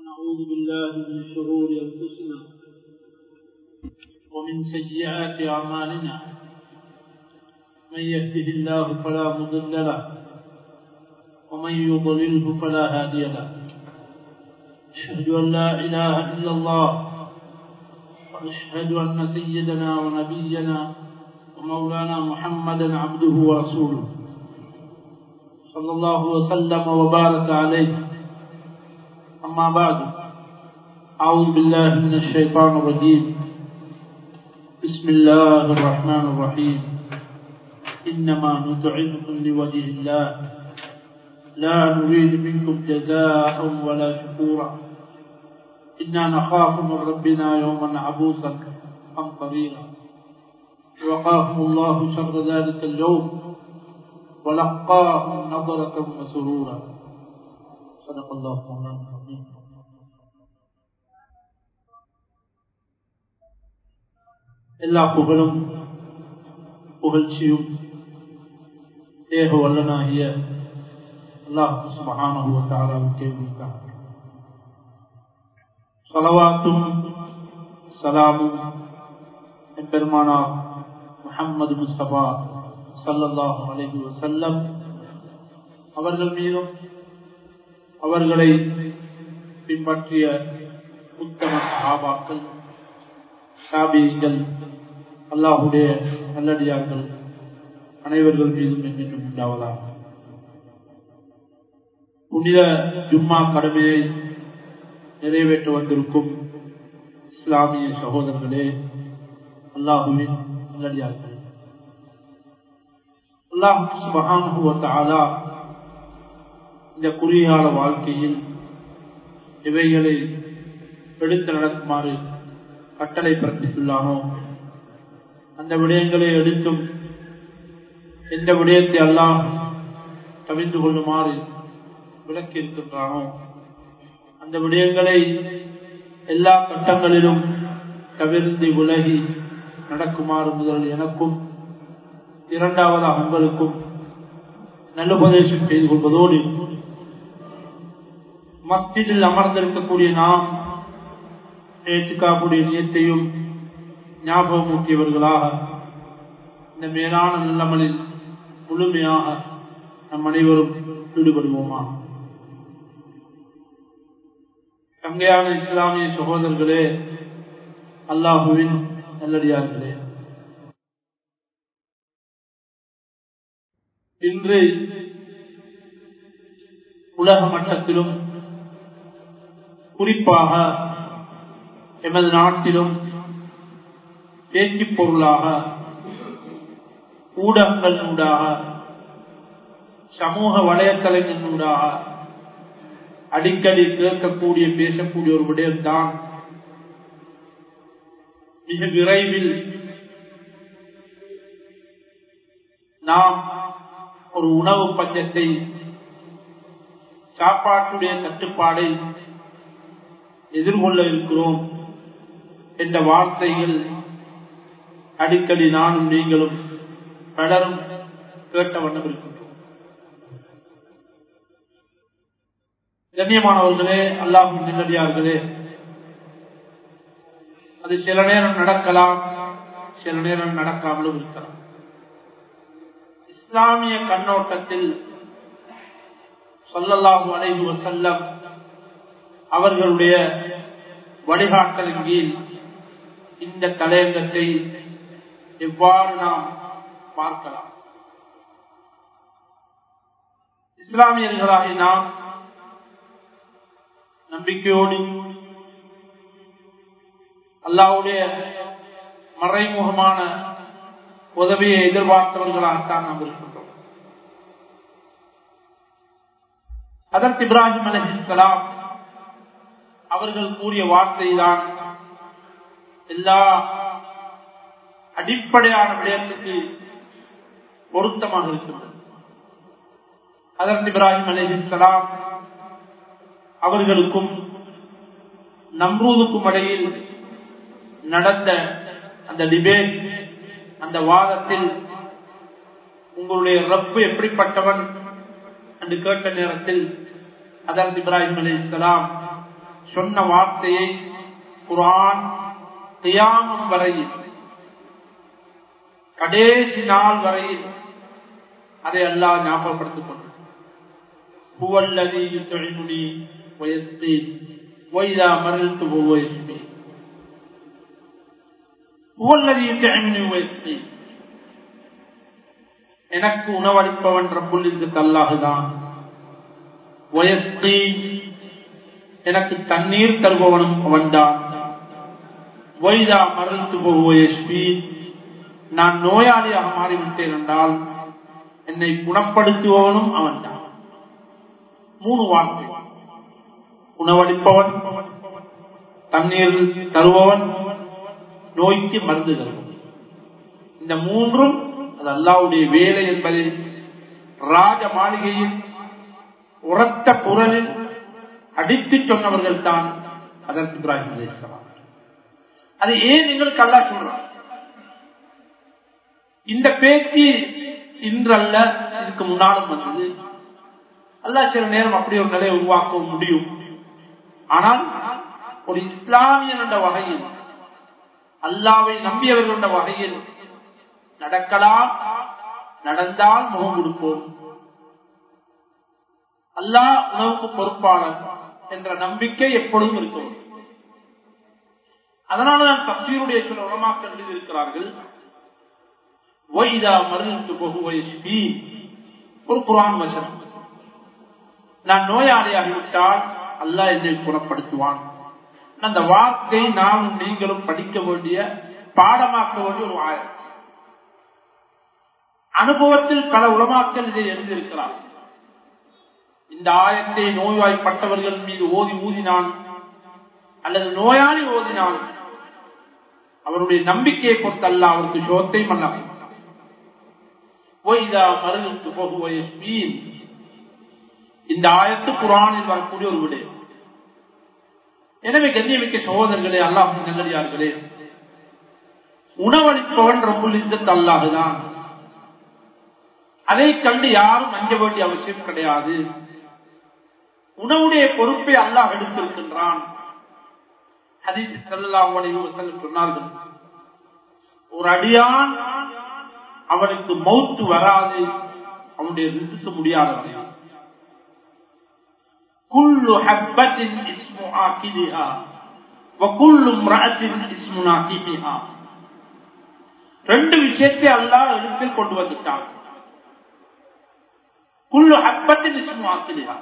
نعوذ بالله من شرور أنفسنا ومن سيئات أعمالنا من يهده الله فلا مضل له ومن يضلله فلا هادي له أشهد أن لا إله إلا الله وأشهد أن سيدنا ونبينا ومولانا محمدا عبده ورسوله صلى الله وسلم وبارك عليه أما بعد أعوذ بالله من الشيطان الرجيم بسم الله الرحمن الرحيم إنما نطعمكم لوجه الله لا نريد منكم جزاء ولا شكورا إنا نخاف من ربنا يوما عبوسا قمطريرا وقاهم الله شر ذلك اليوم ولقاهم نظرة وسرورا صدق الله مولانا العظيم எல்லா புகழும் புகழ்ச்சியும் ஏக வல்லனாகிய அல்லாஹ் சுபஹானஹு வ தஆலாவுக்கே உரித்தார் ஸலவாத்தும் சலாமும் பெருமானார் முஹம்மது முஸ்தபா சல்லல்லாஹு அலைஹி வஸல்லம் அவர்கள் மீதும் அவர்களை பின்பற்றிய உத்தம சஹாபாக்கள் சாபியங்கள் அல்லாஹுடைய நல்லடியார்கள் அனைவர்கள் மீதும் என்றும் உண்டாவதாக புனித ஜும்மா கடமையை நிறைவேற்ற வந்திருக்கும் இஸ்லாமிய சகோதரர்களே அல்லாஹுவின் நல்லடியார்கள் அல்லாஹ் சுபகானுவத்தாலா இந்த குறுகியால வாழ்க்கையில் இவைகளை எடுத்து நடக்குமாறு கட்டளை பிறப்பித்துள்ளானோ அந்த விடயங்களை எடுத்தும் எந்த விடயத்தை எல்லாம் தவிர்த்து கொள்ளுமாறு விளக்கி இருக்கின்றானோ அந்த விடயங்களை எல்லா கட்டங்களிலும் தவிர்த்து விலகி நடக்குமாறு முதல் எனக்கும் இரண்டாவதாக உங்களுக்கும் நல்லுபதேசம் செய்து கொள்வதோடு மஸ்ஜிதில் அமர்ந்திருக்கக்கூடிய நாம் ஏற்றுக்காக்கூடிய நியத்தையும் ஞாபகமூட்டியவர்களாக இந்த மேலான நல்லமலில் முழுமையாக நம் அனைவரும் ஈடுபடுவோமா சங்கையான இஸ்லாமிய சகோதரர்களே அல்லாஹுவின் நல்லடியார்களே இன்று உலக மட்டத்திலும் குறிப்பாக எமது நாட்டிலும் பேச்சு பொருளாக ஊடகங்கள் ஊடாக சமூக வலைத்தளங்கள் ஊடாக அடிக்கடி கேட்கக்கூடிய பேசக்கூடிய ஒரு விடயம்தான் மிக விரைவில் நாம் ஒரு உணவு பஞ்சத்தை சாப்பாட்டுடைய கட்டுப்பாடை எதிர்கொள்ள இருக்கிறோம் என்ற வார்த்தைகள் அடிக்கடி நானும் நீங்களும் பலரும் கேட்ட வண்ணம் இருக்கின்றோம் கண்ணியமானவர்களே அல்லாஹும் நிம்மதியார்களே அது சில நேரம் நடக்கலாம் சில நேரம் நடக்காமலும் இருக்கலாம் இஸ்லாமிய கண்ணோட்டத்தில் சொல்லல்லாஹு அலைஹி வசல்லம் அவர்களுடைய வழிகாட்டலின் கீழ் இந்த தலையங்கத்தை எவ்வாறு நாம் பார்க்கலாம் இஸ்லாமியர்களாகி நாம் நம்பிக்கையோடு அல்லாவுடைய மறைமுகமான உதவியை எதிர்பார்த்தவர்களாகத்தான் நாம் இருக்கின்றோம் அதற்கு இப்ராஹிம் அலஹிஸ்லாம் அவர்கள் கூறிய வார்த்தை தான் எல்லா அடிப்படையான விடயத்துக்கு பொருத்தமாக இருக்கிறது அதற்கு இப்ராஹிம் அலிஹிஸ்லாம் அவர்களுக்கும் நம்ரூதுக்கும் இடையில் நடந்த அந்த டிபேட் அந்த வாதத்தில் உங்களுடைய ரப்பு எப்படிப்பட்டவன் என்று கேட்ட நேரத்தில் அதற்கு இப்ராஹிம் அலி இஸ்லாம் சொன்ன வார்த்தையை குரான் தியாமம் வரையில் கடைசி நாள் வரையில் அதை எல்லாம் ஞாபகப்படுத்திக் கொண்டு புவல்லதி தொழில்முடி வயத்தி வைதா மறுத்து போவயஸ்மி புவல்லதி தொழில்முடி வயத்தி எனக்கு உணவளிப்பவன் ரப்புல் இந்த தல்லாகுதான் வயஸ்தி எனக்கு தண்ணீர் தருபவனும் அவன்தான் வைதா மறுத்து போவயஸ்மி நான் நோயாளியாக மாறிவிட்டேன் என்றால் என்னை குணப்படுத்துபவனும் அவன்தான் மூணு வார்த்தை உணவளிப்பவன் தண்ணீர் தருபவன் நோய்க்கு மருந்து தருபவன் இந்த மூன்றும் அது அல்லாவுடைய வேலை என்பதை ராஜ மாளிகையில் உரத்த குரலில் அடித்து சொன்னவர்கள் தான் அதற்கு இப்ராஹிம் அலிஸ்லாம் அது ஏன் எங்களுக்கு அல்லா சொல்றான் இந்த பேச்சு இன்றல்ல இதுக்கு முன்னாலும் வந்தது அல்லா சில நேரம் அப்படி ஒரு நிலையை உருவாக்க முடியும் ஆனால் ஒரு இஸ்லாமியன் என்ற வகையில் அல்லாவை நம்பியவர்கள் என்ற வகையில் நடக்கலாம் நடந்தால் முகம் கொடுப்போம் அல்லாஹ் உணவுக்கு பொறுப்பாளர் என்ற நம்பிக்கை எப்பொழுதும் இருக்கும் அதனாலதான் தப்சீருடைய சில உலமாக்கள் எழுதியிருக்கிறார்கள் ஒரு குரான் வசனம் நான் நோயாளியாகிவிட்டால் அல்லாஹ் என்னை குணப்படுத்துவான் அந்த வார்த்தை நானும் நீங்களும் படிக்க வேண்டிய பாடமாக்க வேண்டிய ஒரு ஆயம் அனுபவத்தில் பல உலமாக்கள் இதை எழுதியிருக்கிறார் இந்த ஆயத்தை நோய்வாய்ப்பட்டவர்கள் மீது ஓதி ஊதினான் அல்லது நோயாளி ஓதினான் அவருடைய நம்பிக்கையை பொறுத்தல்ல அவருக்கு சோத்தை மன்னவை மருத்து போகுவீன் இந்த ஆயத்து குரானில் வரக்கூடிய ஒரு விடு எனவே கண்ணியமிக்க சகோதரர்களே அல்லாஹ் நல்லடியார்களே உணவளிப்பவன் ரொம்ப இந்தத்து அல்லாஹுதான் அதை கண்டு யாரும் அஞ்ச வேண்டிய அவசியம் கிடையாது உணவுடைய பொறுப்பை அல்லாஹ் எடுத்திருக்கின்றான் சொன்னார்கள் ஒரு அடியான் அவனுக்கு மௌத்து வராது அவனுடைய ரிசுக்கு முடியாதவன் குல்லு ஹப்பத்தின் இஸ்மு ஆக்கிலிஹா வகுல்லு மிரஅத்தின் இஸ்மு நாக்கிமிஹா ரெண்டு விஷயத்தை அல்லாஹ் எழுத்தில் கொண்டு வந்துட்டான் குல்லு ஹப்பத்தின் இஸ்மு ஆக்கிலிஹா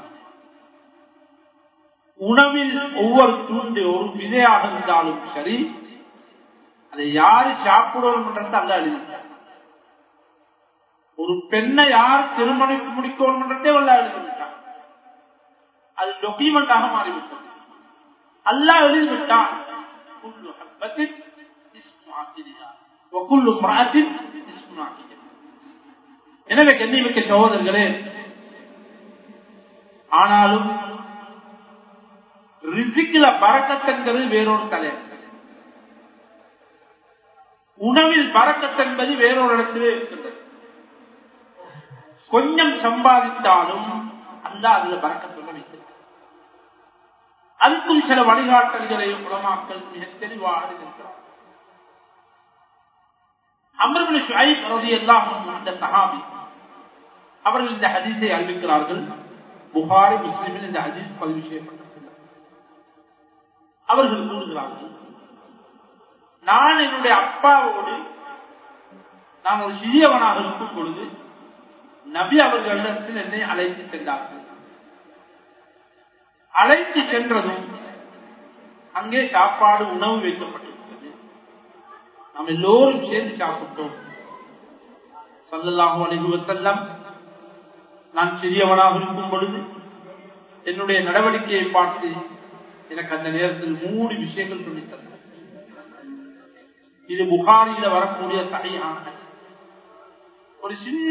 உணவில் ஒவ்வொரு தூண்டு ஒரு விதையாக இருந்தாலும் சரி அதை யாரு சாப்பிடணும்ன்றது அல்ல எழுதிட்டார் ஒரு பெண்ணை யார் திருமணம் முடிக்கணும்ன்றதே அல்ல எழுதிவிட்டார் அது டொக்குமெண்டாக மாறிவிட்டது அல்லா எழுதிவிட்டான் எனவே கண்ணிமிக்க சகோதரர்களே ஆனாலும் ரிசிக்கில பறக்கத்தென்பது வேறொரு தலை உணவில் பறக்கத்தென்பது வேறொரு இடத்திலே இருக்கின்றது கொஞ்சம் சம்பாதித்தாலும் அல்ல அதுல பறக்கத்துள்ள வைத்திருக்க அதுக்கும் சில வழிகாட்டல்களை உலமாக்கள் மிக தெளிவாக இருக்கிறார் அமர்பின் ஷுஐப் ரலியல்லாஹு அன்ஹு அந்த சஹாபி அவர்கள் இந்த ஹதீஸை அறிவிக்கிறார்கள் புகாரி முஸ்லிமில் இந்த ஹதீஸ் பதிவு செய்யப்பட்டது அவர்கள் கூறுகிறார்கள் நான் என்னுடைய அப்பாவோடு நான் ஒரு சிறியவனாக இருக்கும் பொழுது நபி அவர்களிடத்தில் என்னை அழைத்து சென்றார்கள் அழைத்து சென்றதும் அங்கே சாப்பாடு உணவு வைக்கப்பட்டிருக்கிறது நாம் எல்லோரும் சேர்ந்து சாப்பிட்டோம் சல்லல்லாஹு அலைஹி வஸல்லம் நான் சிறியவனாக இருக்கும் பொழுது என்னுடைய நடவடிக்கையை பார்த்து எனக்கு அந்த நேரத்தில் மூணு விஷயங்கள் சொல்லித் தந்தார் இது புகாரியில வரக்கூடிய தடையான ஒரு சின்ன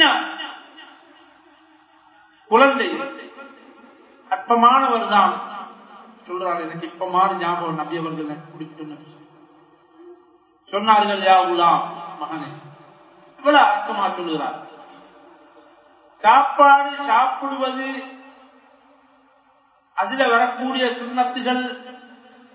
குழந்தை அற்பமானவர் தான் சொல்றாரு எனக்கு இப்ப மாதிரி ஞாபகம் நபி அவர்கள் எனக்கு பிடிக்கும் சொன்னார்கள் யா உலா மகனே இவ்வளவு அர்த்தமா சொல்லுகிறார் சாப்பாடு சாப்பிடுவது அதுல வரக்கூடிய சுண்ணத்துகள்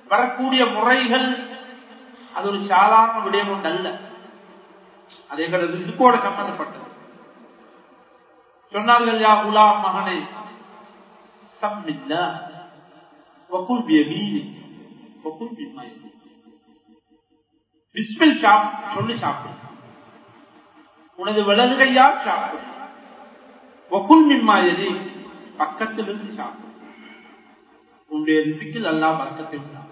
வரக்கூடிய முறைகள் அது ஒரு சாதாரண விடயம் ஒன்று அல்ல அது எங்களது ரிசுக்கோட சம்பந்தப்பட்டது சொன்னார்கள் யா குலாம் மகனே சம்மில்லா வகுல் பியமீனி வகுல் பிமாயி பிஸ்மில் சாப் சொல்லி சாப்பிடு உனது வலது கையால் சாப்பிடு வகுல் மின்மாயதி பக்கத்திலிருந்து சாப்பிடு உன்னுடைய ரிசிக்கில் அல்லா வர்க்கத்தை உண்டாகும்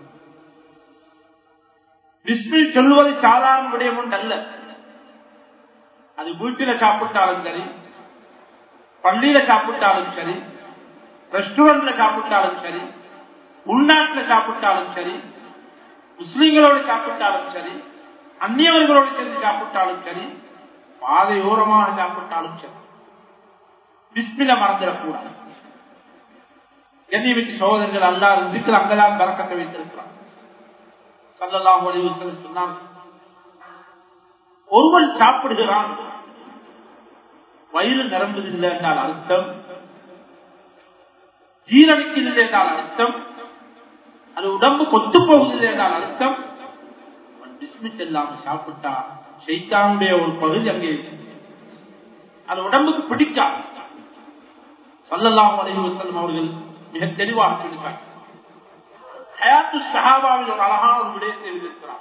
பிஸ்மில் சொல்லுவது சாதாரண விடயம் ஒன்று அல்ல அது வீட்டில சாப்பிட்டாலும் சரி பள்ளியில சாப்பிட்டாலும் சரி ரெஸ்டாரண்ட்ல சாப்பிட்டாலும் சரி உள்நாட்டுல சாப்பிட்டாலும் சரி முஸ்லிம்களோடு சாப்பிட்டாலும் சரி அந்நியவர்களோடு சேர்ந்து சாப்பிட்டாலும் சரி பாதையோரமாக சாப்பிட்டாலும் சரி பிஸ்மில மறந்துடக்கூடாது எண்ணெய் வீட்டு சோதரர்கள் அல்லா இருக்கிற அங்கதான் பறக்கத்தை வைத்திருக்கிறார் சல்லல்லாம் சொன்னார் ஒருவன் சாப்பிடுகிறான் வயிறு நிரம்புதில்லை என்றால் அர்த்தம் ஜீரணிக்கவில்லை என்றால் அர்த்தம் அது உடம்பு கொத்து போவதில்லை என்றால் அர்த்தம் பிஸ்மி செல்லாம சாப்பிட்டா சைத்தானுடைய ஒரு பகுதி அங்கே அது உடம்புக்கு பிடிக்காது சல்லல்லாம் அலைஹி வஸல்லம் அவர்கள் மிக தெளிவாக சொல்லிட்டார் ஹயாத்து சஹாபாவில் ஒரு அழகான ஒரு விடயத்தை எழுதியிருக்கிறார்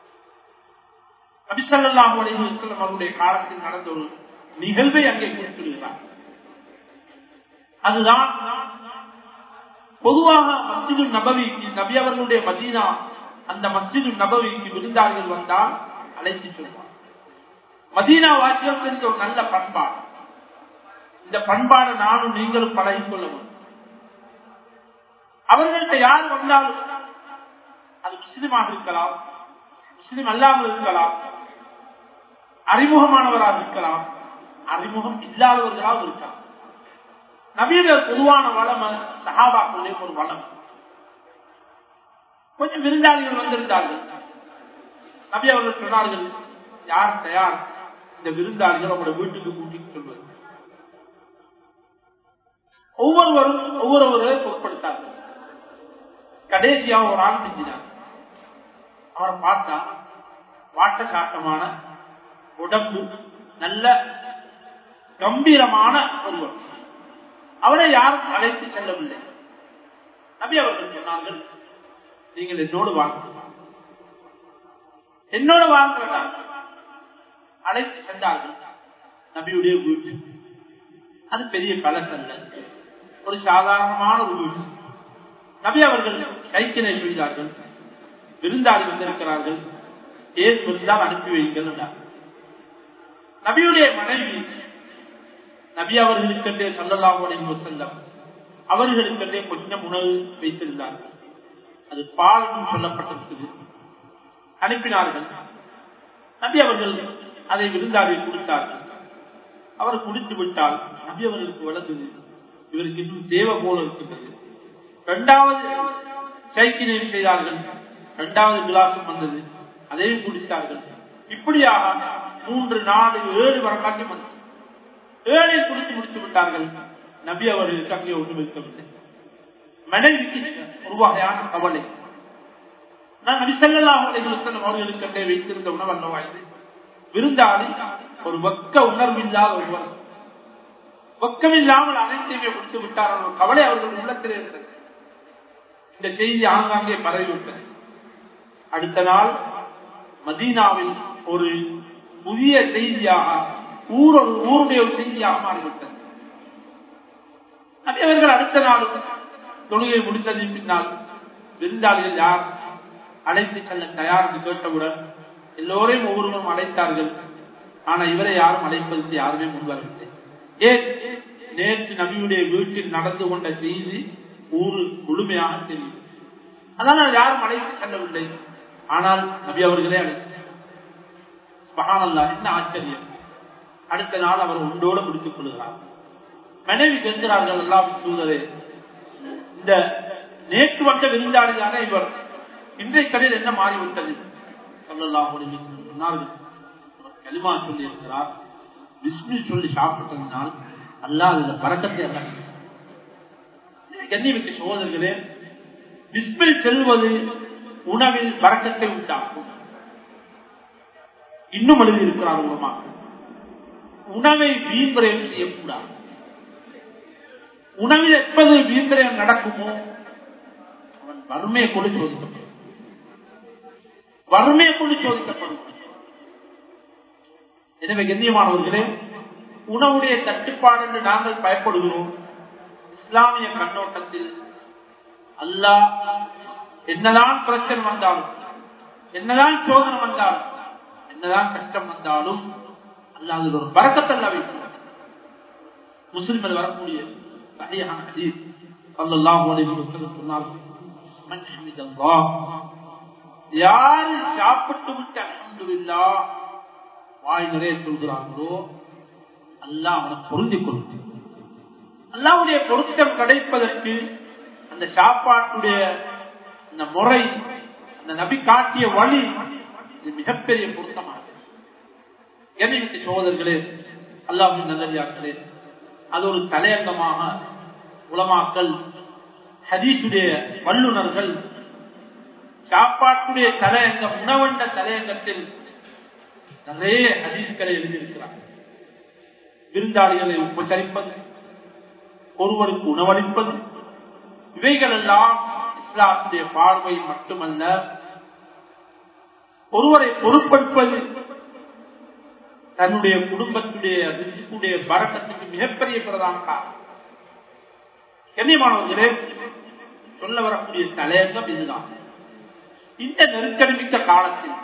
நபிசல்லாஹு அலைஹி வஸல்லம் அவருடைய காலத்தில் நடந்த ஒரு நிகழ்வை அங்கே குறிப்பிடுகிறார் அதுதான் பொதுவாக மஸ்ஜிது நபவிக்கு நபி அவர்களுடைய மதீனா அந்த மஸ்ஜிது நபவிக்கு விருந்தாளிகள் வந்தால் அழைத்து சொல்வார் மதீனா வாசியம் தெரிஞ்ச ஒரு நல்ல பண்பாடு இந்த பண்பாடை நானும் நீங்களும் பழகிக் கொள்ள வேண்டும் அவர்கள்ட்ட யார் வந்தாலும் அது முஸ்லிமாக இருக்கலாம் முஸ்லிம் அல்லாமல் இருக்கலாம் அறிமுகமானவராக இருக்கலாம் அறிமுகம் இல்லாதவர்களாக இருக்கலாம் நவீன பொதுவான வளம் சகாபாக்களே ஒரு வளம் கொஞ்சம் விருந்தாளிகள் வந்திருந்தார்கள் நபி அவர்கள் சொன்னார்கள் யார் தயார் இந்த விருந்தாளிகள் உங்களோட வீட்டுக்கு கூட்டிட்டு சொல்வது ஒவ்வொருவரும் ஒவ்வொருவரை பொருட்படுத்தார்கள் கடைசியா ஒரு ஆள் செஞ்சினார் அவரை பார்த்தா வாட்ட சாட்டமான உடம்பு நல்ல கம்பீரமான ஒருவர் அவரை யாரும் அழைத்து செல்லவில்லை நபி அவர்கள் சொன்னார்கள் நீங்கள் என்னோடு வாங்க என்னோட வாழ்கிறதா அழைத்து சென்றார்கள் நபியுடைய வீட்டு அது பெரிய கலசல்ல ஒரு சாதாரணமான ஒரு வீடு நபி அவர்கள் கைக்கினை செய்தார்கள் விருந்தாளி வந்திருக்கிறார்கள் ஏன் விருந்தால் அனுப்பி வைங்கள் என்றார் நபியுடைய மனைவி நபி அவர்களுக்கென்றே சொல்லலாம் செல்லம் அவர்களுக்கென்றே கொஞ்சம் உணவு வைத்திருந்தார்கள் அது பால் சொல்லப்பட்டிருக்குது அனுப்பினார்கள் நபி அவர்கள் அதை விருந்தாளி கொடுத்தார்கள் அவர் குடித்து விட்டால் நபி அவர்களுக்கு வளர்ந்தது இவருக்கு இன்னும் தேவை போல இருக்கின்றது இரண்டாவது சைக்கினை செய்தார்கள் இரண்டாவது கிளாஸும் வந்தது அதையும் குடித்தார்கள் இப்படியாக மூன்று நாலு ஏழு வரக்காட்சி வந்தது ஏழை குடித்து முடித்து விட்டார்கள் நபி அவர்களுக்கு அங்கே ஒன்று வைக்கவில்லை மனைவிக்கு ஒரு வகையான கவலை நான் நபிசல்லாஹ் அவர்களுக்கு அங்கே வைத்திருந்த உணவு இது விருந்தாளி ஒரு வக்க உணர்வு இல்லாத ஒருவர் வெக்கமில்லாமல் அனைத்தையுமே கொடுத்து விட்டார் ஒரு கவலை அவர்கள் உள்ளத்தில் இருந்தது இந்த செய்தி ஆங்காங்கே பரவிவிட்டது அடுத்த நாள் மதீனாவில் ஒரு புதிய செய்தியாக ஊர் ஊருடைய ஒரு செய்தியாக மாறிவிட்டது அவர்கள் அடுத்த நாள் தொழுகை முடித்ததின் பின்னால் விருந்தாளிகள் யார் அழைத்து செல்ல தயார் என்று கேட்டவுடன் எல்லோரையும் ஒவ்வொருவரும் அழைத்தார்கள் ஆனா இவரை யாரும் அழைப்பதற்கு யாருமே முன்வரவில்லை ஏன் நேற்று நபியுடைய வீட்டில் நடந்து கொண்ட செய்தி ஊரு முழுமையாக தெரியும் அதனால் யாரும் அழைத்து செல்லவில்லை ஆனால் நபி அவர்களே அழைத்தார் என்ன ஆச்சரியம் அடுத்த நாள் அவர் உண்டோடு முடித்துக் கொள்கிறார் மனைவி சென்றார்கள் எல்லாம் தூதரே இந்த நேற்று வந்த விருந்தாளியான இவர் இன்றைய கடையில் என்ன மாறிவிட்டது சொல்லலாம் சொன்னார்கள் கலிமா சொல்லி இருக்கிறார் விஷ்ணு சொல்லி சாப்பிட்டதுனால் அல்லாஹ் இந்த பறக்கத்தை கண்ணிமிக்க சோதர்களே விஸ்மில் செல்வது உணவில் வரக்கத்தை உண்டாக்கும் இன்னும் எழுதியிருக்கிறார் உணவாக உணவை வீண்பிரயம் செய்யக்கூடாது உணவில் எப்போது வீண்பிரயம் நடக்குமோ அவன் வறுமையை கொண்டு சோதிக்கப்படும் வறுமையை கொண்டு சோதிக்கப்படும் எனவே கண்ணியமானவர்களே உணவுடைய தட்டுப்பாடு என்று நாங்கள் பயப்படுகிறோம் இஸ்லாமிய கண்ணோட்டத்தில் அல்லாஹ் என்னதான் பிரச்சனை வந்தாலும் என்னதான் சோதனை வந்தாலும் என்னதான் கஷ்டம் வந்தாலும் அல்லாஹ் அதில் ஒரு பறக்கத்தல்ல வைக்கிறார் முஸ்லிம்கள் வரக்கூடிய சரியான ஹதீஸ் ஸல்லல்லாஹு அலைஹி வஸல்லம் சொன்னார்கள் மன் ஹமிதல்லாஹ் யாரு சாப்பிட்டு விட்டு அல்ஹம்துலில்லாஹ் வாய் நிறைய சொல்கிறார்களோ அல்லாஹ் அவனை பொருந்திக் கொள்ளும் அல்லாவுடைய பொருத்தம் கிடைப்பதற்கு அந்த சாப்பாட்டுடைய அந்த முறை அந்த நபி காட்டிய வழி இது மிகப்பெரிய பொருத்தமானது என்னைக்கு சோதர்களே அல்லாஹின் நல்லதாக்களே அது ஒரு தலையங்கமாக உலமாக்கல் ஹதீசுடைய வல்லுநர்கள் சாப்பாட்டுடைய தலையங்கம் உணவண்ட தலையங்கத்தில் நிறைய ஹதீஸ்களை எழுதியிருக்கிறார் விருந்தாளிகளை உபசரிப்பது ஒருவருக்கு உணவளிப்பது இவைகள் எல்லாம் இஸ்லாத்துடைய பார்வை மட்டுமல்ல ஒருவரை பொருட்படுப்பது தன்னுடைய குடும்பத்துடைய ரிசுக்குடைய பறக்கத்துக்கு மிகப்பெரிய பிரதான காரணம் கண்ணியமானவர்களே சொல்ல வரக்கூடிய தலையங்கம் இதுதான் இந்த நெருக்கடி மிக்க காலத்தில்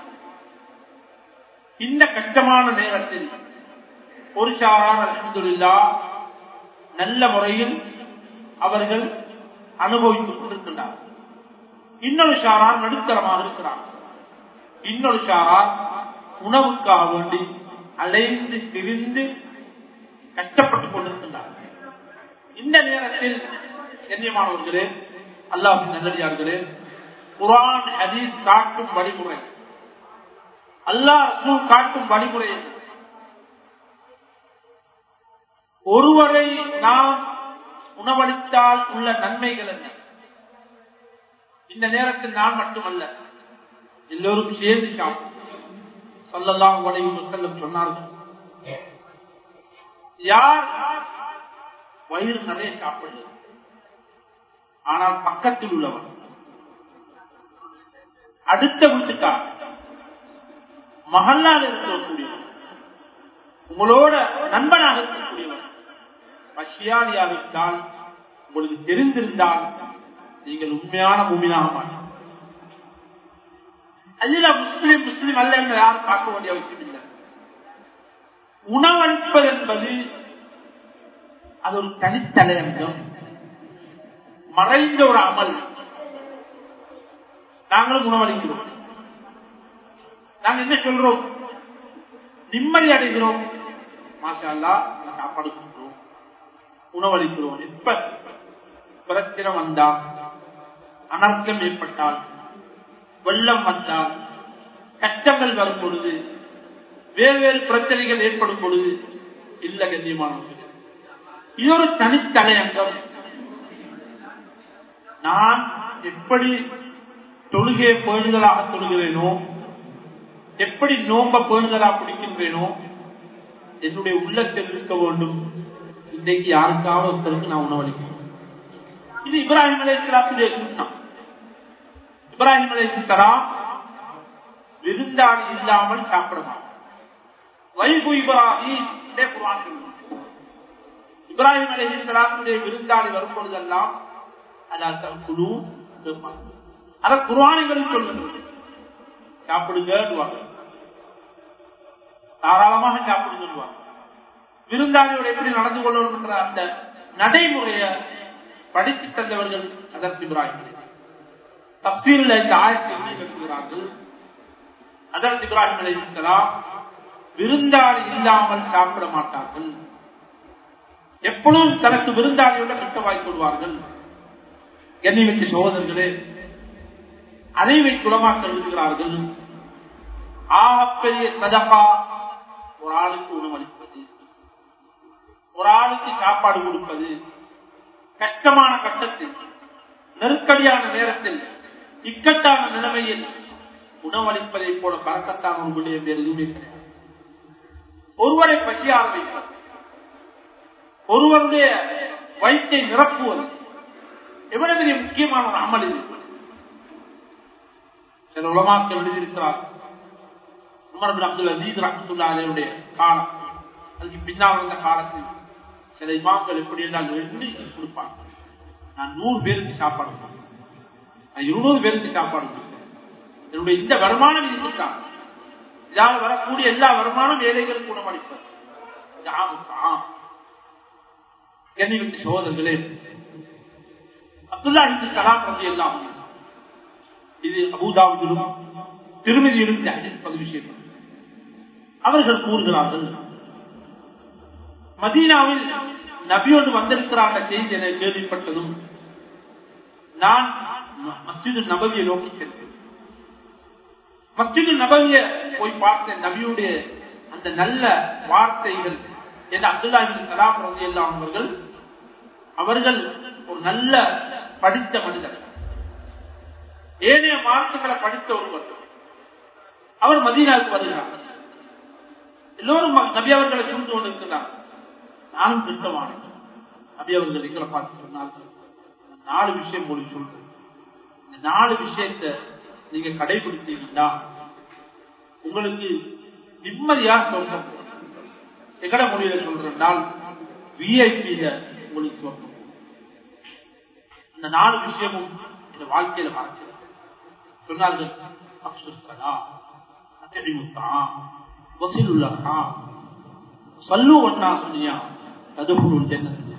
இந்த கஷ்டமான நேரத்தில் ஒரு சாரார் அலமதுல்லா நல்ல முறையில் அவர்கள் அனுபவித்துக் கொண்டிருக்கின்றார் இன்னொரு சாரார் நடுத்தரமாக இருக்கிறார் இன்னொரு சாரார் உணவுக்காக வேண்டி அலைந்து திரிந்து கஷ்டப்பட்டுக் கொண்டிருக்கின்றார் இந்த நேரத்தில் கண்ணியமானவர்களே அல்லாஹின் நல்லடியார்களே குரான் ஹதீஸ் காட்டும் வழிமுறை அல்லாஹ் ரசூல் காட்டும் வழிமுறை ஒருவரை நாம் உணவளித்தால் உள்ள நன்மைகள் என்ன இந்த நேரத்தில் நான் மட்டுமல்ல எல்லோரும் சேர்ந்து சாப்பிடும் சொல்லலாம் வளைவு செல்லம் சொன்னார்கள் யார் வயிறு நிறைய சாப்பிடுது ஆனால் பக்கத்தில் உள்ளவர் அடுத்த வீட்டுக்கார் மகல்லால் இருக்கக்கூடியவர் உங்களோட நண்பனாக இருக்கக்கூடியவர் பசியாளியாவிட்டால் உங்களுக்கு தெரிந்திருந்தால் நீங்கள் உண்மையான பூமியாக மாட்டோம் அதுல முஸ்லிம் முஸ்லிம் அல்ல என்று யாரும் பார்க்க வேண்டிய அவசியம் இல்லை உணவளிப்பது என்பது அது ஒரு தனித்தலையங்கம் மறைந்த ஒரு அமல் நாங்களும் உணவளிக்கிறோம் நாங்க என்ன சொல்றோம் நிம்மதி அடைகிறோம் மாஷா சாப்பாடு கொடுக்கிறோம் உணவளிக்கிறோம் எப்ப பிரச்சனை வந்தால் அனர்த்தம் ஏற்பட்டால் வெள்ளம் வந்தால் கஷ்டங்கள் வரும் பொழுது வேறு வேறு பிரச்சனைகள் ஏற்படும் பொழுது இல்ல கண்ணியமானவர்கள் இது ஒரு தனித்தலையங்கம் நான் எப்படி தொழுகையை பேணுதலாக தொழுகிறேனோ எப்படி நோம்ப பேணுதலாக பிடிக்கின்றேனோ என்னுடைய உள்ளத்தில் இருக்க வேண்டும் இன்றைக்கு யாருக்காவது ஒருத்தருக்கு நான் உணவளிக்கிறேன் இது இப்ராஹிம் அலையாத்துடைய சுண்ணம் இப்ராஹிம் அலையாம் விருந்தாளி இல்லாமல் சாப்பிடலாம் வைபு இப்ராஹிம் இப்ராஹிம் அலைஹிஸ்லாத்துடைய விருந்தாளி வரும் பொழுதெல்லாம் அதான் குழு அத குர்வானிகளும் சொல்லுங்கள் சாப்பிடுங்க தாராளமாக சாப்பிடுங்க விருந்தாளியோட எப்படி நடந்து கொள்ளணும் என்ற அந்த நடைமுறைய படித்து தந்தவர்கள் அதற்கு இப்ராஹிம் தப்சீரில் இந்த ஆயத்தை கட்டுகிறார்கள் அதற்கு இப்ராஹிம் அலைஹிஸ்லாம் விருந்தாளி இல்லாமல் சாப்பிட மாட்டார்கள் எப்பொழுதும் தனக்கு விருந்தாளியோட கட்டவாய் கொள்வார்கள் எண்ணிவிட்டு சகோதரர்களே அறிவை குலமாக்க எழுதுகிறார்கள் ஆகப்பெரிய சதகா ஒரு ஆளுக்கு உணவளிப்பது ஒரு ஆளுக்கு சாப்பாடு கொடுப்பது கஷ்டமான கட்டத்தில் நெருக்கடியான நேரத்தில் இக்கட்டான நிலைமையில் உணவளிப்பதை போல பறக்கத்தான ஒரு விடயம் வேறு எதுவுமே கிடையாது ஒருவரை பசி ஆரம்பிப்பது ஒருவருடைய வயிற்றை நிரப்புவது எவ்வளவு பெரிய முக்கியமான ஒரு அமல் இது சில உலமாக்கள் எழுதியிருக்கிறார் உமர் பின் அப்துல் அசீஸ் ரஹத்துல்லாவுடைய காலம் அதுக்கு பின்னால் வந்த காலத்தில் சில இமாம்கள் எப்படி என்றால் எண்ணி கொடுப்பாங்க நான் நூறு பேருக்கு சாப்பாடு கொடுப்பேன். நான் இருநூறு பேருக்கு சாப்பாடு கொடுப்பேன். என்னுடைய இந்த வருமானம் இதுதான் இதால் வரக்கூடிய எல்லா வருமானம் ஏழைகளுக்கு உணவளிப்பது இது ஆபத்து, ஆம். கண்ணியமிக்க சகோதரர்களே அப்துல்லா இந்த கலாம் பற்றி எல்லாம் இது அபூதாவுதிலும் திருமதியிலும் இந்த ஹதீஸ் பதிவு செய்யப்படும் அவர்கள் கூறுகிறார்கள் மதீனாவில் நபியோடு வந்திருக்கிறாங்க செய்தி என கேள்விப்பட்டதும் நான் மஸ்ஜிது நபவியை நோக்கி சென்றேன் மஸ்ஜிது நபவிய போய் பார்த்தேன் நபியுடைய அந்த நல்ல வார்த்தைகள் என்று அப்துல்லா இபின் சலாம் ரதி அவர்கள் அவர்கள் ஒரு நல்ல படித்த மனிதர் ஏனைய மார்க்கங்களை படித்த ஒருவர் அவர் மதீனாவுக்கு வருகிறார் எல்லோரும் நபி அவர்களை சூழ்ந்து கொண்டிருக்கிறார் நானும் திட்டமானேன் நபி அவர்கள் எங்களை பார்த்து சொன்னார்கள் நாலு விஷயம் போல சொல்றேன் இந்த நாலு விஷயத்தை நீங்க கடைபிடித்தீங்கன்னா உங்களுக்கு நிம்மதியா சொல்றோம் எங்கட மொழியில சொல்றேன்னால் விஐபியில உங்களுக்கு சொல்றோம் இந்த நாலு விஷயமும் இந்த வாழ்க்கையில மறக்கிறது சொன்னார்கள் அப்சுஸ்தலா அத்தடிமுத்தா வசீலுல்லா சல்லு ஒன்னா சொன்னியா ததுகுரு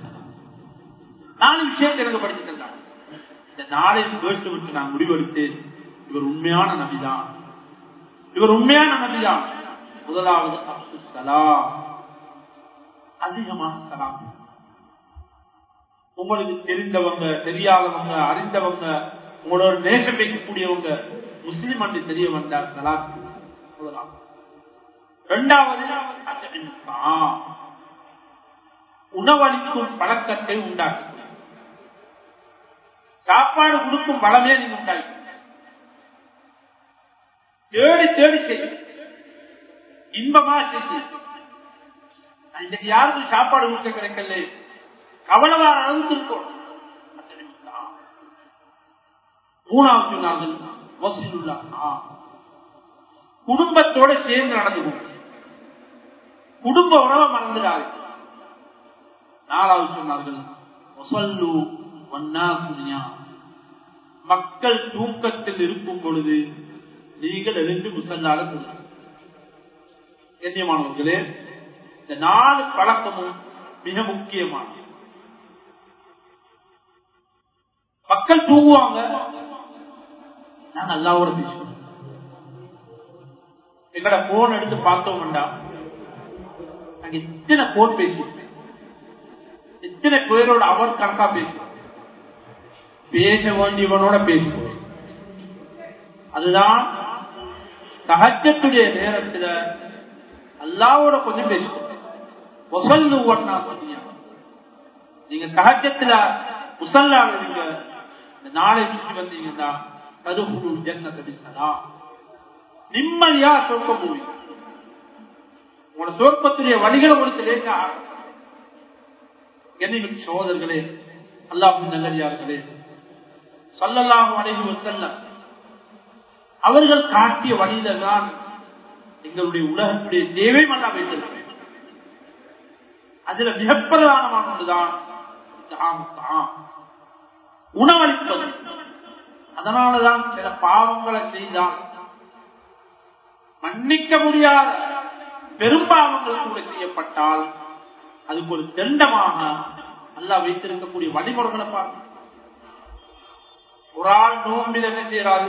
நாலு விஷயத்தை எனக்கு படித்து தந்தாங்க இந்த நாளை கேட்டு விட்டு நான் முடிவெடுத்தேன் இவர் உண்மையான நபிதான் இவர் உண்மையான நபிதான் முதலாவது அப்சுஸ்தலா அதிகமான சலாம் உங்களுக்கு தெரிந்தவங்க தெரியாதவங்க அறிந்தவங்க உங்களோட நேசம் வைக்கக்கூடியவங்க முஸ்லிம் என்று தெரிய வந்தார் சலாத் முதலாம் இரண்டாவது உணவளிக்கும் பழக்கத்தை உண்டாக்கு சாப்பாடு கொடுக்கும் வளமே நீங்க உண்டாக்கி தேடி தேடி செய்யும் இன்பமா செஞ்சு இன்னைக்கு யாருக்கும் சாப்பாடு கொடுக்க கிடைக்கல கவலவார அளவுக்கு இருக்கும் மூணாவது சொன்னார்கள் வசூலுல்லா குடும்பத்தோட சேர்ந்து நடந்து கொண்டு குடும்ப உறவை மறந்துடாது நாலாவது சொன்னார்கள் வசல்லு வண்ணா சுனியா மக்கள் தூக்கத்தில் இருக்கும் பொழுது நீங்கள் எழுந்து முசல்லால கண்ணியமானவர்களே இந்த நாலு பழக்கமும் மிக முக்கியமானது மக்கள் தூங்குவாங்க நான் நல்லாவோட பேசுவேன் எங்கட போன் எடுத்து பார்த்தோம்டா நாங்க எத்தனை போன் பேசியிருப்பேன் எத்தனை பேரோட அவர் கணக்கா பேசுவோம் பேச வேண்டியவனோட பேசுவோம் அதுதான் சகஜத்துடைய நேரத்துல அல்லாவோட கொஞ்சம் பேசுவோம் ஒசல்லு ஒன்னா சொன்னீங்க நீங்க சகஜத்துல முசல்லால நீங்க இந்த நாளை சுற்றி வந்தீங்கன்னா கதுகுழு ஜன்னத்தை சலாம் நிம்மதியா சொர்க்க போவீங்க உங்களோட சொர்க்கத்துடைய வழிகளை உங்களுக்கு லேசா என்னைக்கு சோதர்களே அல்லாஹின் நல்லடியார்களே சொல்லலாம் அடைவு செல்ல அவர்கள் காட்டிய வழியில தான் எங்களுடைய உலகத்துடைய தேவை மல்லா வைத்திருக்க அதுல மிகப்பிரதானமான ஒன்றுதான் உணவளிப்பது அதனாலதான் சில பாவங்களை செய்தால் மன்னிக்க முடியாத பெரும்பாவங்கள் கூட செய்யப்பட்டால் அதுக்கு ஒரு தண்டமாக அல்லா வைத்திருக்கக்கூடிய வழிமுறைகளை பார்க்க ஒரு ஆள் நோம்பில் என்ன செய்யறாரு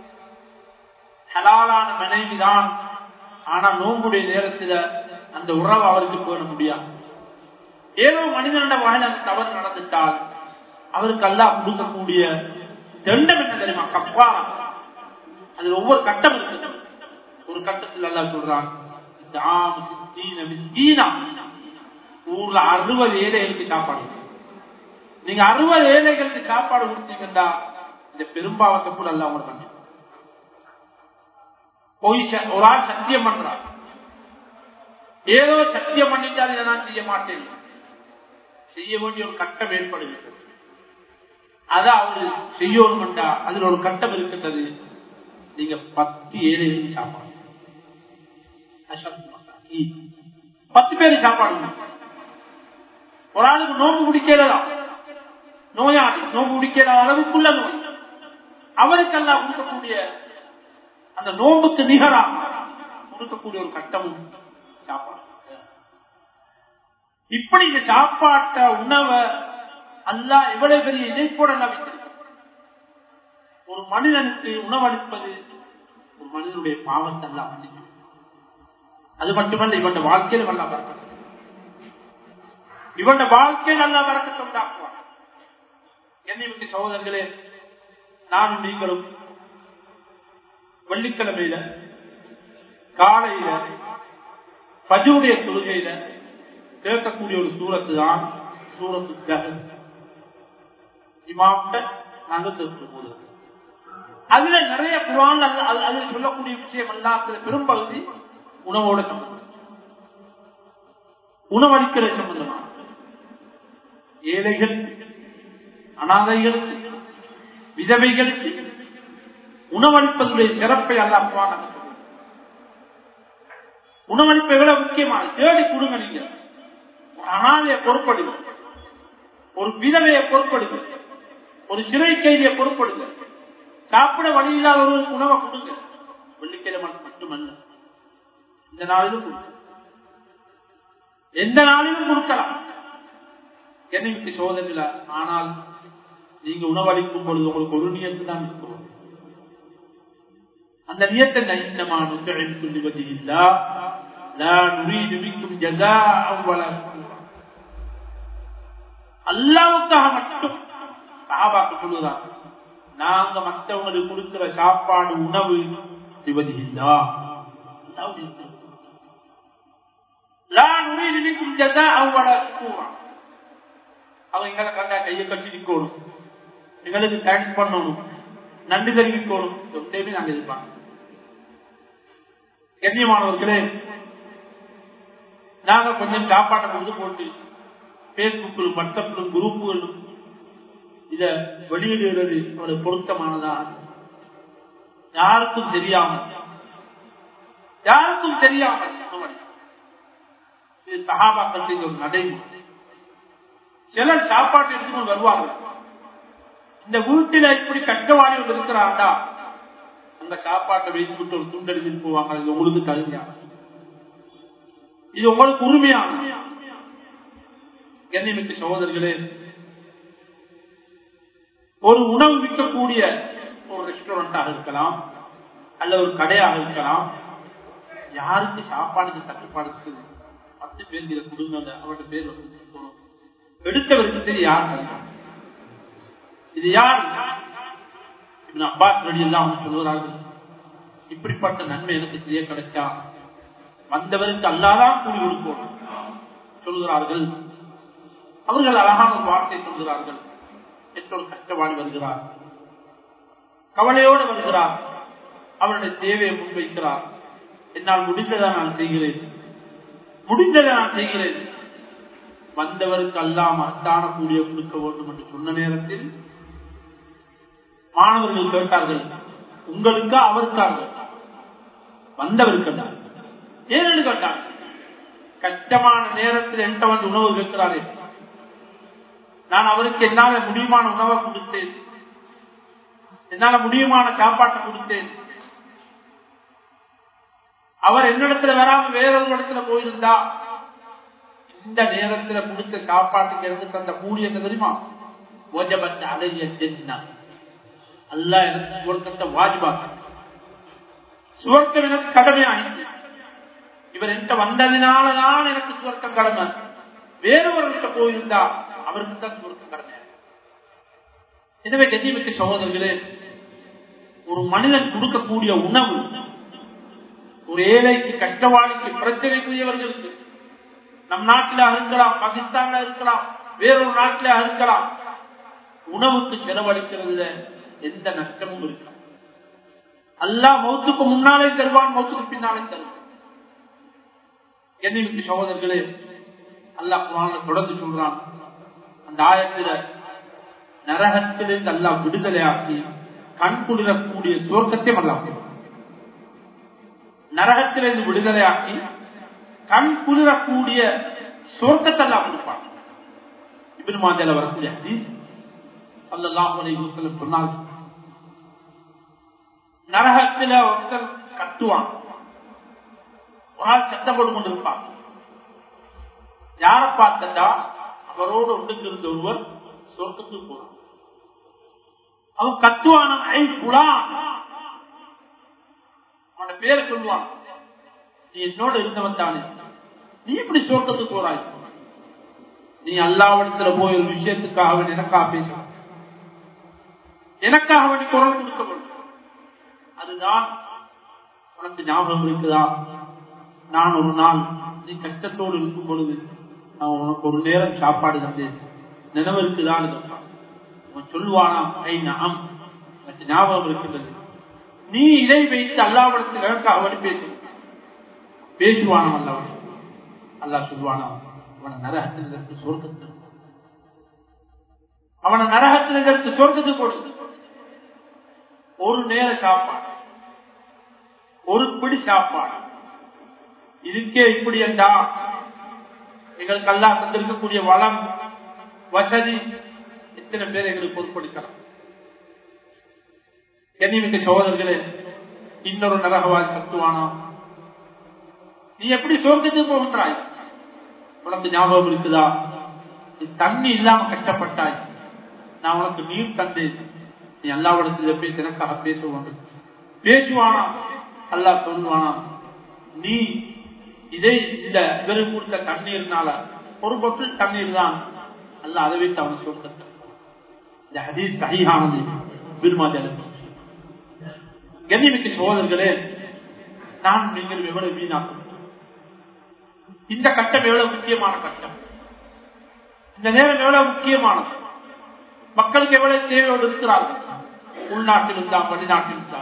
ஹலாலான மனைவிதான் ஆனா நோம்புடைய நேரத்தில் அந்த உறவு அவருக்கு பேண முடியாது ஏதோ மனிதனிட வாயில் அந்த தவறு நடந்துட்டால் அவருக்கு அல்லா கொடுக்கக்கூடிய தண்டம் என்ன தெரியுமா கப்பாரா அது ஒவ்வொரு கட்டம் இருக்கு ஒரு கட்டத்தில் அல்லா சொல்றான் ஊர்ல அறுபது ஏழைகளுக்கு சாப்பாடு நீங்க அறுபது ஏழைகளுக்கு சாப்பாடு கொடுத்தீங்கன்னா இந்த பெரும்பாவத்தை கூட அல்ல அவங்க பண்ண போய் ச- ஒரு ஆள் சத்தியம் பண்றார் ஏதோ சத்தியம் பண்ணிட்டால் இதை நான் செய்ய மாட்டேன் செய்ய வேண்டிய ஒரு கட்டம் ஏற்படுகிறது அத அவரு செய்யணும்டா அதுல ஒரு கட்டம் இருக்கின்றது நீங்க பத்து ஏழைகளுக்கு சாப்பாடு அஷத் மசாக்கீன். பத்து பேருக்கு சாப்பாடு ஒரு ஆளுக்கு நோம்பு குடிக்கலாம் நோயாளி நோம்பு குடிக்கிற அளவுக்குள்ள நோய் அவருக்கெல்லாம் கொடுக்கக்கூடிய அந்த நோம்புக்கு நிகரா கொடுக்கக்கூடிய ஒரு கட்டமும் சாப்பாடு இப்படி இந்த சாப்பாட்ட உணவை அல்லா எவ்வளவு பெரிய இணைப்போட வைத்திருக்க ஒரு மனிதனுக்கு உணவளிப்பது ஒரு மனிதனுடைய பாவத்தை எல்லாம் மன்னிக்கும் அது மட்டுமல்ல இவன் வாழ்க்கையில் வல்ல வரக்கட்டும் இவன் வாழ்க்கையில் நல்ல வரக்கத்தை உண்டாக்குவான் என்னை விட்டு சகோதரர்களே நானும் நீங்களும் வெள்ளிக்கிழமையில காலையில பஜுடைய தொழுகையில கேட்கக்கூடிய ஒரு சூரத்து தான் சூரத்து ஜகன் இமாம்கிட்ட நாங்க கேட்கும் போது அதுல நிறைய குரான் அல்ல- அது- அதுல சொல்லக்கூடிய விஷயம் அல்லாத பெரும்பகுதி உணவோட சம்பந்தம் உணவளிக்கிற சம்பந்தமா ஏழைகள் அனாதைகளுக்கு விதவைகளுக்கு உணவளிப்பதுடைய சிறப்பை அல்லாஹ் குர்ஆன்ல சொல்லுகிறார். உணவளிப்பு எவ்வளவு முக்கியமான தேடி கொடுங்க நீங்க ஒரு அனாதையை பொறுப்படுங்க ஒரு விதவையை பொறுப்படுங்க ஒரு சிறை கைதியை பொறுப்படுங்க சாப்பிட வழி இல்லாத ஒரு உணவை கொடுங்க வெள்ளிக்கிழமை மட்டுமல்ல இந்த நாளிலும் கொடுங்க எந்த நாளிலும் கொடுக்கலாம் என்னைக்கு சோதனை ஆனால் நீங்க உணவளிக்கும் பொழுது உங்களுக்கு ஒரு நியத்து தான் இருக்கும் அந்த நியத்தை நைத்தமா நுத்தழின் சொல்லுவது இல்லா லா நுரீது மிக்கும் ஜஸாஅ வலா ஷுக்கூரா. அல்லாவுக்காக மட்டும் சஹாபாக்கு சொல்லுதான் நாங்க மற்றவங்களுக்கு கொடுக்கிற சாப்பாடு உணவு சிவதி இல்லா அல்லாஹ்வுடைய திருப்தி. லா நுரீது மிக்கும் ஜஸாஅ வலா ஷுக்கூரா. அவங்க எங்களை கண்டா கையை கட்டி நிக்கணும் எங்களுக்கு தேங்க்ஸ் பண்ணணும் நன்றி தெரிவிக்கணும் ஒன்றையுமே நாங்க எதிர்ப்பாங்க கண்ணியமானவர்களே நாங்க கொஞ்சம் சாப்பாட்டை கொடுத்து போட்டு பேஸ்புக்கிலும் வாட்ஸ்அப்பிலும் குரூப்புகளும் இத வெளியிடுகிறது ஒரு பொருத்தமானதா யாருக்கும் தெரியாமல் யாருக்கும் தெரியாமல் இது சகாபாக்கள் செய்த ஒரு நடைமுறை சிலர் சாப்பாட்டு எடுத்துக்கொண்டு வருவார்கள் இந்த வீட்டில இப்படி கட்டவாடி ஒன்று இருக்கிறாண்டா அந்த சாப்பாட்டை வைத்து விட்டு ஒரு துண்டெடுத்து போவாங்க இது உங்களுக்கு தகுதியான இது உங்களுக்கு உரிமையான கண்ணியமிக்க சகோதரர்களே ஒரு உணவு விற்கக்கூடிய ஒரு ரெஸ்டாரண்டாக இருக்கலாம் அல்ல ஒரு கடையாக இருக்கலாம் யாருக்கு சாப்பாடுக்கு தட்டுப்பாடு இருக்குது பத்து பேருக்கு இதை கொடுங்க அவருடைய பேர் வந்து சொல்லணும். எடுத்தவருக்கு தெரியும் யார் தருகிறார். இது யார் இப்னு அப்பாஸ் ரலியல்லாஹு அன்ஹு சொல்கிறார்கள் இப்படிப்பட்ட நன்மை எனக்கு செய்ய கிடைச்சா வந்தவருக்கு அல்லாதான் கூலி கொடுக்கணும் சொல்கிறார்கள் அவர்கள் அழகான ஒரு வார்த்தை சொல்கிறார்கள் என்றொரு கஷ்டவாடி வருகிறார் கவலையோடு வருகிறார் அவருடைய தேவையை முன்வைக்கிறார் என்னால் முடிந்ததை நான் செய்கிறேன் முடிந்ததை நான் செய்கிறேன் வந்தவருக்கு அல்லாம அத்தான கூலிய கொடுக்க வேண்டும் என்று சொன்ன நேரத்தில் மாணவர்கள் கேட்டார்கள் உங்களுக்கா அவருக்கார்கள் வந்தவருக்கு அல்ல. ஏன்னு கேட்டார் கஷ்டமான நேரத்தில் என்கிட்ட வந்து உணவு கேட்கிறாரே நான் அவருக்கு என்னால முடியுமான உணவை கொடுத்தேன் என்னால முடியுமான சாப்பாட்டை கொடுத்தேன் அவர் என்னிடத்துல வராம வேறொரு இடத்துல போயிருந்தா இந்த நேரத்துல கொடுத்த சாப்பாட்டுக்கு இருந்து தந்த கூலி என்ன தெரியுமா ஓஜபத்த அலைய ஜென்னா அல்லா எனக்கு சுவர்க்கத்தை வாஜிபாக்க சுவர்க்கம் எனக்கு கடமையாயிற்று இவர் என்கிட்ட வந்ததினாலதான் எனக்கு சுவர்க்கம் கடமை வேறொருவர்கிட்ட போயிருந்தா அவருக்கு தான் சுவர்க்கம் கடமை எனவே கண்ணியமிக்க சகோதரர்களே ஒரு மனிதன் கொடுக்கக்கூடிய உணவு ஒரு ஏழைக்கு கஷ்டவாளிக்கு பிரச்சனைக்குரியவர்களுக்கு நம் நாட்டில இருக்கலாம் பாகிஸ்தான்ல இருக்கலாம் வேறொரு நாட்டில இருக்கலாம் உணவுக்கு செலவழிக்கிறதுல எந்த நஷ்டமும் இருக்காது அல்லாஹ் மௌத்துக்கு முன்னாலே தருவான் மௌத்துக்கு பின்னாலே தருவான் என்னைக்கு சகோதரர்களே அல்லாஹ் குரான்ல தொடர்ந்து சொல்றான் அந்த ஆயத்தில நரகத்திலிருந்து அல்லாஹ் விடுதலையாக்கி கண் குளிரக்கூடிய சுவர்க்கத்தை அல்லாஹ் நரகத்திலிருந்து விடுதலையாக்கி கண் குளிரக்கூடிய சுவர்க்கத்தை அல்லாஹ் கொடுப்பான் இபின் மாஜால வரக்கூடிய ஹதீஸ் ஸல்லல்லாஹு அலைஹி வஸல்லம் சொன்னாங்க நரகத்துல ஒருத்தர் கத்துவான் ஒரு ஆள் சத்தம் போட்டு கொண்டிருப்பான் யாரை பார்த்தா அவரோடு ஒன்றுக்கு இருந்த ஒருவர் சொர்க்கத்துக்கு போறான் அவன் கத்துவான ஐ புலான் அவன பேரை சொல்லுவான் நீ என்னோட இருந்தவன் தானே நீ எப்படி சொர்க்கத்துக்கு போறாய் நீ அல்லாவிடத்துல போய் ஒரு விஷயத்துக்காக அவன் எனக்காக பேச எனக்காக அவன் குரல் கொடுக்க வேண்டும் அதுதான் உனக்கு ஞாபகம் இருக்குதா நான் ஒரு நாள் நீ கஷ்டத்தோடு இருக்கும் பொழுது நான் உனக்கு ஒரு நேரம் சாப்பாடு தந்தேன் நினைவு இருக்குதான் அவன் சொல்லுவானா ஐ நாம் எனக்கு ஞாபகம் இருக்கின்றது நீ இதை வைத்து அல்லாவிடத்தில் எனக்கு அவன் பேசு பேசுவானாம் அல்லவன் அல்லா சொல்லுவானா அவனை நரகத்தில் எடுத்து சொர்க்கத்தில் அவனை நரகத்தில் எடுத்து சொர்க்கத்துக்கு கொடுத்து ஒரு நேர சாப்பாடு ஒரு பிடி சாப்பாடு இதுக்கே இப்படி என்றா எங்களுக்கு அல்லா தந்திருக்கக்கூடிய வளம் வசதி எத்தனை பேர் எங்களுக்கு பொறுப்படுத்தலாம் கண்ணிமிக்க சோதர்களே இன்னொரு நரகவாய் கத்துவானா நீ எப்படி சோர்க்கத்துக்கு போகின்றாய் உனக்கு ஞாபகம் இருக்குதா நீ தண்ணி இல்லாம கஷ்டப்பட்டாய் நான் உனக்கு நீர் தந்தேன் நீ எல்லாவிடத்துல போய் எனக்காக பேச வேண்டும் பேசுவானா அல்லா சொல்லுவானா நீ இதை இந்த இவரு கொடுத்த தண்ணீர்னால ஒரு பொட்டில் தண்ணீர் தான் அல்ல அதை வைத்து அவன் சொல்லிட்ட இந்த ஹதீஸ் சகிஹானது விரும்பாத கண்ணிமிக்க சோதர்களே நான் நீங்கள் எவ்வளவு வீணாக்கும் இந்த கட்டம் எவ்வளவு முக்கியமான கட்டம் இந்த நேரம் எவ்வளவு முக்கியமானது மக்களுக்கு எவ்வளவு தேவையோடு இருக்கிறார்கள் உள்நாட்டில் இருந்தா வெளிநாட்டில் இருந்தா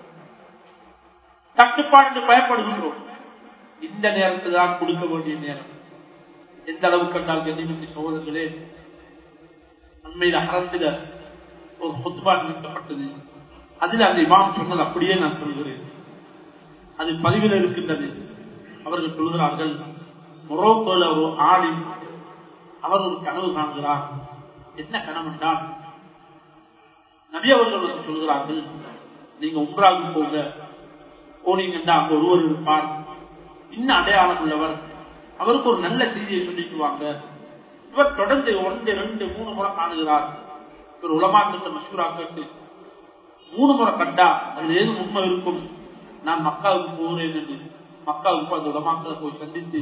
தட்டுப்பாடு என்று பயப்படுகின்றோம் இந்த நேரத்தில் தான் கொடுக்க வேண்டிய நேரம் எந்த அளவுக்கு என்றால் கண்ணிமிக்க சோதர்களே உண்மையில் அறந்தில ஒரு சொத்துபா நிறுத்தப்பட்டது அதில் அந்த இமாம் சொன்னது அப்படியே நான் சொல்கிறேன் அது பதிவில் இருக்கின்றது அவர்கள் சொல்கிறார்கள் மொரோக்கோல ஒரு ஆளி அவர் ஒரு கனவு காண்கிறார் என்ன கனவு என்றால் நபி அவர்கள் சொல்கிறார்கள் நீங்க உம்ராவுக்கு போங்க போனீங்கன்னா அங்க ஒருவர் இருப்பார் இன்னும் அடையாளம் உள்ளவர் அவருக்கு ஒரு நல்ல செய்தியை சொல்லிட்டு வாங்க இவர் தொடர்ந்து ஒன்று ரெண்டு மூணு முறை காணுகிறார் இவர் உலமாக்கிட்ட மசூரா கேட்டு மூணு முறை கண்டா அது ஏது உண்மை இருக்கும் நான் மக்காவுக்கு போகிறேன் என்று மக்காவுக்கு அந்த உலமாக்களை போய் சந்தித்து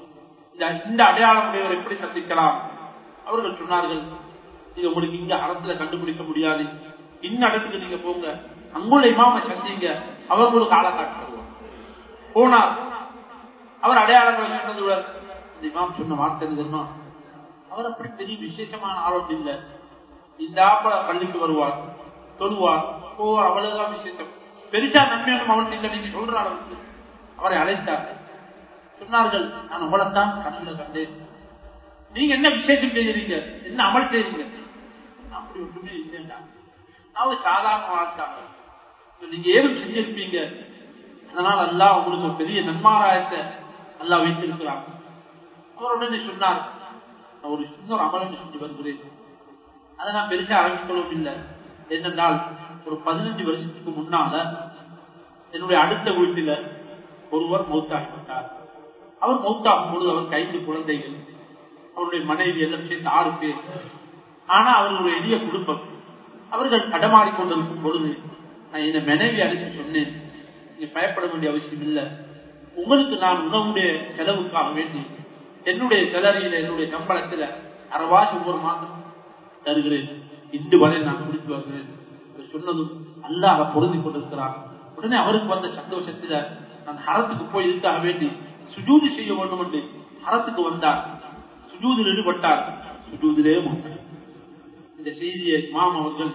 இந்த அடையாளம் உடையவர் எப்படி சந்திக்கலாம் அவர்கள் சொன்னார்கள் இது உங்களுக்கு இங்க அறத்துல கண்டுபிடிக்க முடியாது இன்ன இடத்துக்கு நீங்க போங்க அங்குள்ள இமாம சந்திங்க அவர் உங்களுக்கு ஆளை காட்டு தருவார் போனார் அவர் அடையாளங்களை சொன்னதுடன் இந்த இமாம் சொன்ன வார்த்தை தெரியுமா அவர் அப்படி பெரிய விசேஷமான ஆளோடு இல்லை இந்த ஆப்ப பள்ளிக்கு வருவார் தொழுவார் போவார் அவ்வளவுதான் விசேஷம் பெருசா நன்மையான அவன் இல்லை நீங்க சொல்ற அளவுக்கு அவரை அழைத்தார் சொன்னார்கள் நான் உங்களைத்தான் கண்ணுல கண்டேன் நீங்க என்ன விசேஷம் செய்யறீங்க என்ன அமல் செய்யறீங்க அப்படி ஒன்றுமே இல்லைண்டா அவங்க சாதாரண வாழ்த்தாங்க நீங்க ஏதும் செஞ்சிருப்பீங்க அதனால அல்லா உங்களுக்கு ஒரு பெரிய நன்மாராயத்தை அல்லா வைத்திருக்கிறாங்க அவர் உடனே சொன்னார் நான் ஒரு இன்னொரு அமலம் செஞ்சு வருகிறேன் அதை நான் பெருசா ஆரம்பிக்கணும் இல்லை என்னென்றால் ஒரு பதினஞ்சு வருஷத்துக்கு முன்னால என்னுடைய அடுத்த வீட்டில ஒருவர் மௌத்தாகிவிட்டார் அவர் மௌத்தாகும் பொழுது அவர் கைது குழந்தைகள் அவருடைய மனைவி எல்லாம் சேர்ந்து ஆறு பேர் ஆனா அவர்களுடைய எளிய குடும்பம் அவர்கள் கடமாறி கொண்டிருக்கும் பொழுது நான் இந்த மனைவி அழைத்து சொன்னேன் நீங்க பயப்பட வேண்டிய அவசியம் இல்லை உங்களுக்கு நான் உணவுடைய செலவுக்காக வேண்டி என்னுடைய செலரியில என்னுடைய சம்பளத்துல அறவாசி ஒவ்வொரு மாதம் தருகிறேன் இன்று வரை நான் குடித்து வருகிறேன் சொன்னதும் அல்லாஹ் பொருந்தி கொண்டிருக்கிறார் உடனே அவருக்கு வந்த சந்தோஷத்துல நான் ஹரத்துக்கு போய் இதுக்காக வேண்டி சுஜூதி செய்ய வேண்டும் என்று ஹரத்துக்கு வந்தார் சுஜூதில் ஈடுபட்டார் சுஜூதிலே இந்த செய்தியை மாம் அவர்கள்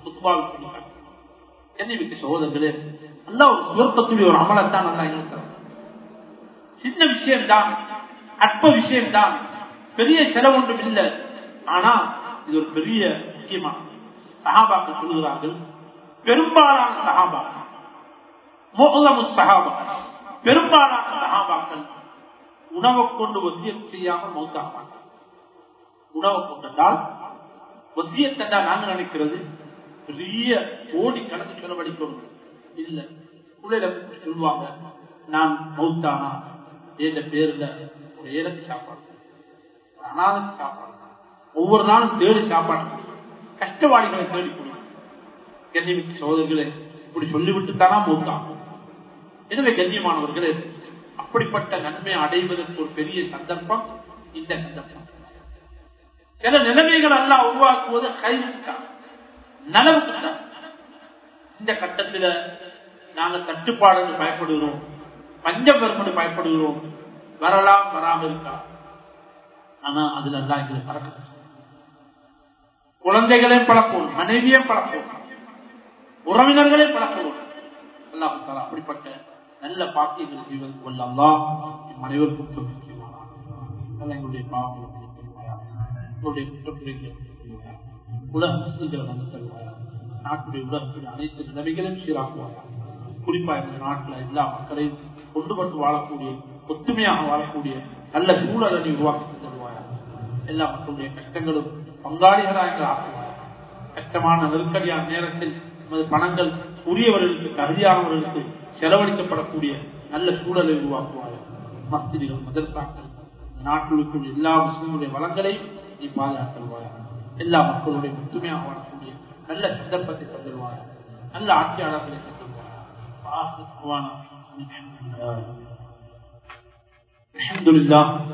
குத்துபாவில் சொல்லுவாங்க என்னைக்கு சகோதரர்களே நல்லா ஒரு சுவர்க்கத்துடைய ஒரு அமலத்தான் நல்லா இருக்கிறோம் சின்ன விஷயம் தான் அற்ப விஷயம் தான் பெரிய செலவு ஒன்றும் இல்லை ஆனா இது ஒரு பெரிய முக்கியமான சகாபாக்கள் சொல்லுகிறார்கள் பெரும்பாலான சகாபாக்கள் மோகலமு சகாபா பெரும்பாலான சகாபாக்கள் உணவை கொண்டு வசியம் செய்யாமல் மௌத்தாப்பாங்க உணவை கொண்டால் வசியத்தண்டா நாங்க நினைக்கிறது பெரிய கோடி கணக்கு செலவழிக்கணும் இல்ல பிள்ளைல சொல்லுவாங்க நான் மௌத்தானா ஏத பேர்ல ஒரு ஏழத்து சாப்பாடு ஒரு அனாதைக்கு சாப்பாடு ஒவ்வொரு நாளும் தேடி சாப்பாடு கஷ்டவாளிகளை தேடி கொடுக்கும் கண்ணியமிக்க சோதர்களே இப்படி சொல்லிவிட்டு தானா மௌத்தான் எனவே கண்ணியமானவர்களே அப்படிப்பட்ட நன்மை அடைவதற்கு ஒரு பெரிய சந்தர்ப்பம் இந்த சந்தர்ப்பம் சில நிலைமைகள் எல்லாம் உருவாக்குவது கைதுதான் நலவுக்குத்தான் இந்த கட்டத்தில் நாங்க தட்டுப்பாடு பயப்படுகிறோம் பஞ்சம் வரும் பயப்படுகிறோம் வரலாம் வராம இருக்கா ஆனா அதுல எல்லாம் எங்களை பறக்க குழந்தைகளையும் பழப்போம் மனைவியும் பழப்போம் உறவினர்களையும் பழப்போம் எல்லாம் அப்படிப்பட்ட நல்ல பாக்கியங்கள் செய்வதற்கு வல்லல்லாம் என் அனைவருக்கும் சொல்லி செய்வாரா எங்களுடைய பாவங்களை எங்களுடைய குற்றப்புறைகளை உலக முஸ்லிம்களை வந்து தருவாரா நாட்டுடைய உலகத்துடைய அனைத்து நிலைமைகளையும் சீராக்குவாரா குறிப்பா இந்த நாட்டில் எல்லா மக்களையும் கொண்டுபட்டு வாழக்கூடிய ஒத்துமையாக வாழக்கூடிய நல்ல சூழலை உருவாக்கி தருவாரா எல்லா மக்களுடைய கஷ்டங்களும் பங்காளிகளாக எங்களை ஆக்குவாரா கஷ்டமான நெருக்கடியான நேரத்தில் நமது பணங்கள் உரியவர்களுக்கு தகுதியானவர்களுக்கு செலவழிக்கப்படக்கூடிய நல்ல சூழலை உருவாக்குவார் மஸ்திரிகள் மதர்சாக்கள் நாட்டில் இருக்கும் எல்லா முஸ்லிம்களுடைய வளங்களையும் நீ பாதுகாத்தல்வார் எல்லா மக்களுடைய ஒத்துமையாக வாழக்கூடிய நல்ல சந்தர்ப்பத்தை தந்துடுவார் நல்ல ஆட்சியாளர்களை தந்துடுவார் الحمد لله